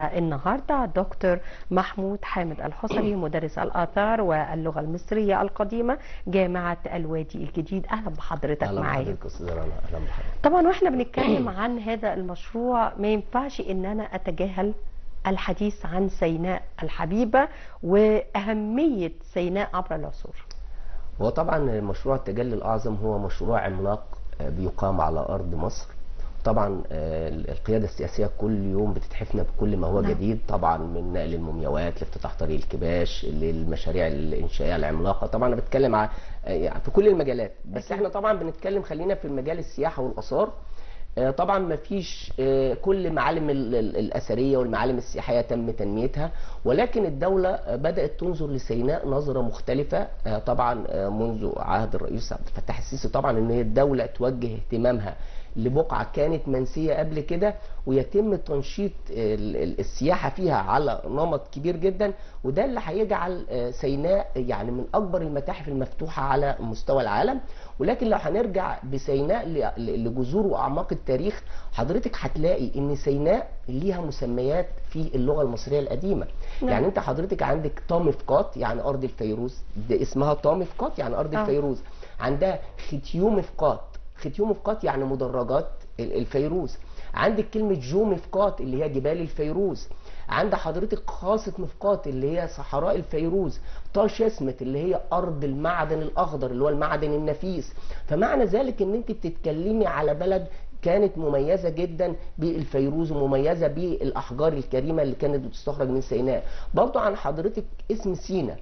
النهارده دكتور محمود حامد الحصري مدرس الاثار واللغه المصريه القديمه جامعه الوادي الجديد اهلا بحضرتك اهلا معايا بحضرتك استاذ رنا اهلا بحضرتك طبعا واحنا بنتكلم عن هذا المشروع ما ينفعش ان انا اتجاهل الحديث عن سيناء الحبيبه واهميه سيناء عبر العصور هو طبعا مشروع التجلي الاعظم هو مشروع عملاق آه، بيقام على ارض مصر طبعا آه، القياده السياسيه كل يوم بتتحفنا بكل ما هو نعم. جديد طبعا من نقل المومياوات لافتتاح طريق الكباش للمشاريع الانشائيه العملاقه طبعا انا بتكلم على آه، يعني في كل المجالات بس أكيد. احنا طبعا بنتكلم خلينا في المجال السياحه والاثار آه، طبعا ما فيش آه، كل معالم ال- ال- الاثريه والمعالم السياحيه تم تنميتها ولكن الدوله آه، بدات تنظر لسيناء نظره مختلفه آه، طبعا آه، منذ عهد الرئيس عبد الفتاح السيسي طبعا ان هي الدوله توجه اهتمامها لبقعه كانت منسيه قبل كده ويتم تنشيط ال- ال- السياحه فيها على نمط كبير جدا وده اللي هيجعل آه، سيناء يعني من اكبر المتاحف المفتوحه على مستوى العالم ولكن لو هنرجع بسيناء ل- ل- لجذور واعماق التاريخ حضرتك هتلاقي ان سيناء ليها مسميات في اللغه المصريه القديمه نعم. يعني انت حضرتك عندك طامفقات يعني ارض الفيروز ده اسمها طامفقات يعني ارض آه. الفيروز عندها ختيومفقات ختيومفقات يعني مدرجات ال- الفيروز عندك كلمة جومفقات اللي هي جبال الفيروز عند حضرتك خاصة مفقات اللي هي صحراء الفيروز طاشسمت اللي هي أرض المعدن الأخضر اللي هو المعدن النفيس فمعنى ذلك إن أنت بتتكلمي على بلد كانت مميزة جدا بالفيروز ومميزة بالأحجار الكريمة اللي كانت بتستخرج من سيناء برضو عن حضرتك اسم سينا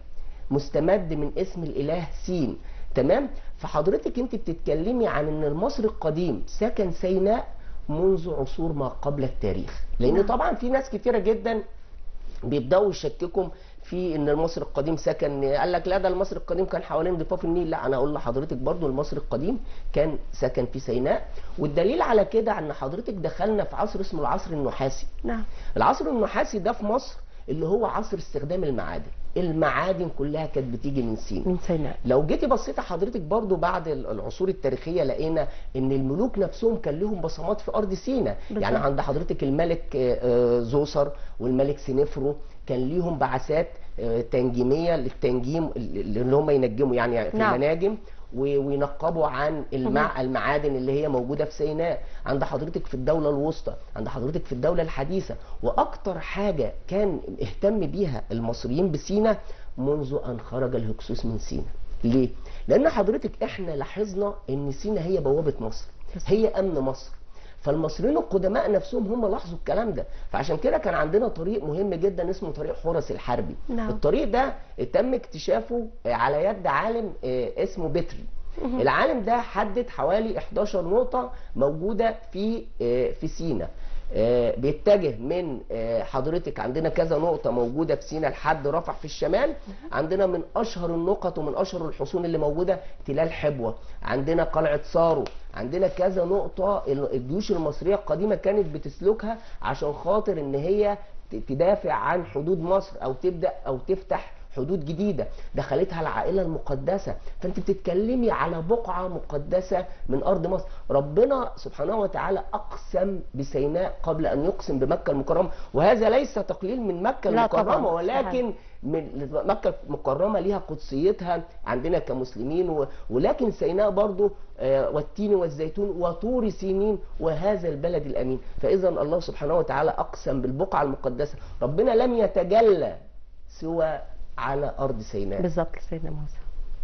مستمد من اسم الاله سين تمام فحضرتك انت بتتكلمي عن ان المصري القديم سكن سيناء منذ عصور ما قبل التاريخ لان نعم. طبعا في ناس كتيره جدا بيبداوا يشككوا في ان المصري القديم سكن قال لك لا ده المصري القديم كان حوالين ضفاف النيل لا انا اقول لحضرتك برضو المصري القديم كان سكن في سيناء والدليل على كده ان حضرتك دخلنا في عصر اسمه العصر النحاسي نعم العصر النحاسي ده في مصر اللي هو عصر استخدام المعادن المعادن كلها كانت بتيجي من سينا من سيناء لو جيتي بصيتي حضرتك برضو بعد ال- العصور التاريخية لقينا ان الملوك نفسهم كان لهم بصمات في ارض سينا بالظبط. يعني عند حضرتك الملك آه، آه، زوسر والملك سنفرو كان ليهم بعثات آه، تنجيمية للتنجيم اللي هم ينجموا يعني في نعم. المناجم و- وينقبوا عن المع... المعادن اللي هي موجودة في سيناء عند حضرتك في الدولة الوسطى عند حضرتك في الدولة الحديثة وأكتر حاجة كان اهتم بيها المصريين بسينا منذ أن خرج الهكسوس من سينا ليه؟ لأن حضرتك احنا لاحظنا أن سينا هي بوابة مصر هي أمن مصر فالمصريين القدماء نفسهم هم لاحظوا الكلام ده فعشان كده كان عندنا طريق مهم جدا اسمه طريق حورس الحربي نعم. الطريق ده تم اكتشافه على يد عالم آه، اسمه بتري العالم ده حدد حوالي 11 نقطة موجودة في آه، في سينا آه، بيتجه من آه، حضرتك عندنا كذا نقطة موجودة في سينا لحد رفح في الشمال عندنا من أشهر النقط ومن أشهر الحصون اللي موجودة تلال حبوة عندنا قلعة صارو عندنا كذا نقطة ال- الجيوش المصرية القديمة كانت بتسلكها عشان خاطر إن هي ت- تدافع عن حدود مصر أو تبدأ أو تفتح حدود جديدة دخلتها العائلة المقدسة فانت بتتكلمي على بقعة مقدسة من أرض مصر ربنا سبحانه وتعالى أقسم بسيناء قبل أن يقسم بمكة المكرمة وهذا ليس تقليل من مكة لا طبعاً، المكرمة صحيح. ولكن من مكة المكرمة ليها قدسيتها عندنا كمسلمين و... ولكن سيناء برضو آه، والتين والزيتون وطور سينين وهذا البلد الأمين فإذا الله سبحانه وتعالى أقسم بالبقعة المقدسة ربنا لم يتجلى سوى على أرض سيناء بالظبط سيدنا موسى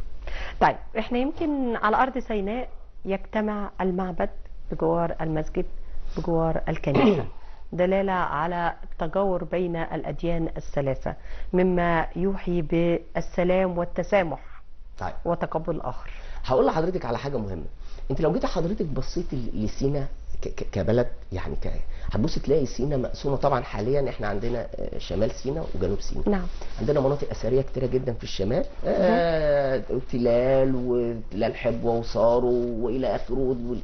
طيب احنا يمكن على ارض سيناء يجتمع المعبد بجوار المسجد بجوار الكنيسه دلاله على التجاور بين الاديان الثلاثه مما يوحي بالسلام والتسامح طيب وتقبل الاخر هقول لحضرتك على حاجه مهمه انت لو جيت حضرتك بصيت ل- لسينا ك- ك- كبلد يعني ك... هتبص تلاقي سينا مقسومه طبعا حاليا احنا عندنا آه، شمال سينا وجنوب سينا نعم عندنا مناطق اثريه كتيره جدا في الشمال آه تلال وتلال حبوه وصارو والى اخره والك...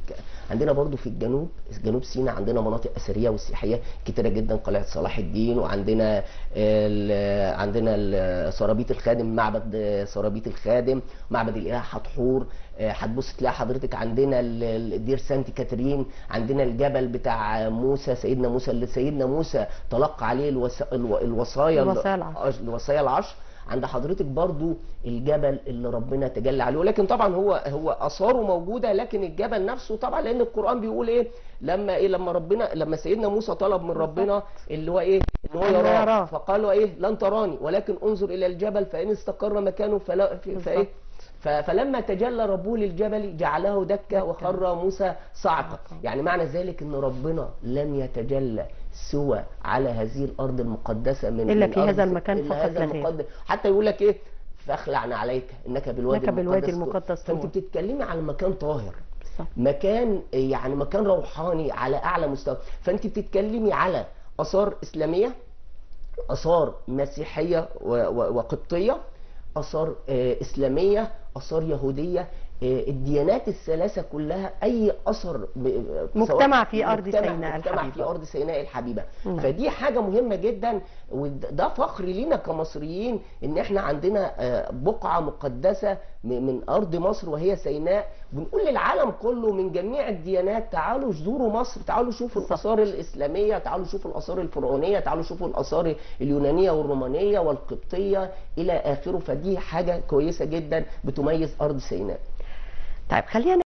عندنا برضو في الجنوب جنوب سيناء عندنا مناطق اثريه وسياحيه كتيره جدا قلعه صلاح الدين وعندنا ال- عندنا ال- سرابيط الخادم معبد سرابيط الخادم معبد الاله حتحور آه، هتبص تلاقي حضرتك عندنا ال- ال- دير سانت كاترين عندنا الجبل بتاع موسى سيدنا موسى اللي سيدنا موسى تلقى عليه الوص... الو- الوصايا الوصايا العشر. الوصايا العشر عند حضرتك برضو الجبل اللي ربنا تجلى عليه ولكن طبعا هو هو اثاره موجوده لكن الجبل نفسه طبعا لان القران بيقول ايه لما ايه لما ربنا لما سيدنا موسى طلب من ربنا اللي هو ايه ان هو إنه يراه يراه. فقال له ايه لن تراني ولكن انظر الى الجبل فان استقر مكانه فلا في- فايه بالظبط. ف- فلما تجلى ربه للجبل جعله دكا وخر موسى صعقا صعقا. يعني معنى ذلك ان ربنا لم يتجلى سوى على هذه الارض المقدسه من إلا من في أرض هذا س- المكان إلا فقط هذا لا غير. المقدس حتى يقول لك ايه فاخلعنا عليك انك بالوادي إنك بالوادي المقدس المقدس فانت طوى. بتتكلمي على مكان طاهر بالظبط. مكان يعني مكان روحاني على اعلى مستوى فانت بتتكلمي على اثار اسلاميه اثار مسيحيه و- و- وقبطيه اثار آه، اسلاميه اثار يهوديه آه، الديانات الثلاثه كلها اي اثر ب- آه، مجتمع سواء- في أرض مجتمع- سيناء مجتمع في الحبيبة. ارض سيناء الحبيبه نعم. فدي حاجه مهمه جدا وده فخر لينا كمصريين ان احنا عندنا آه، بقعه مقدسه م- من ارض مصر وهي سيناء بنقول للعالم كله من جميع الديانات تعالوا زوروا مصر تعالوا شوفوا بالظبط. الاثار الاسلاميه تعالوا شوفوا الاثار الفرعونيه تعالوا شوفوا الاثار اليونانيه والرومانيه والقبطيه الى اخره فدي حاجه كويسه جدا بتميز ارض سيناء طيب خلينا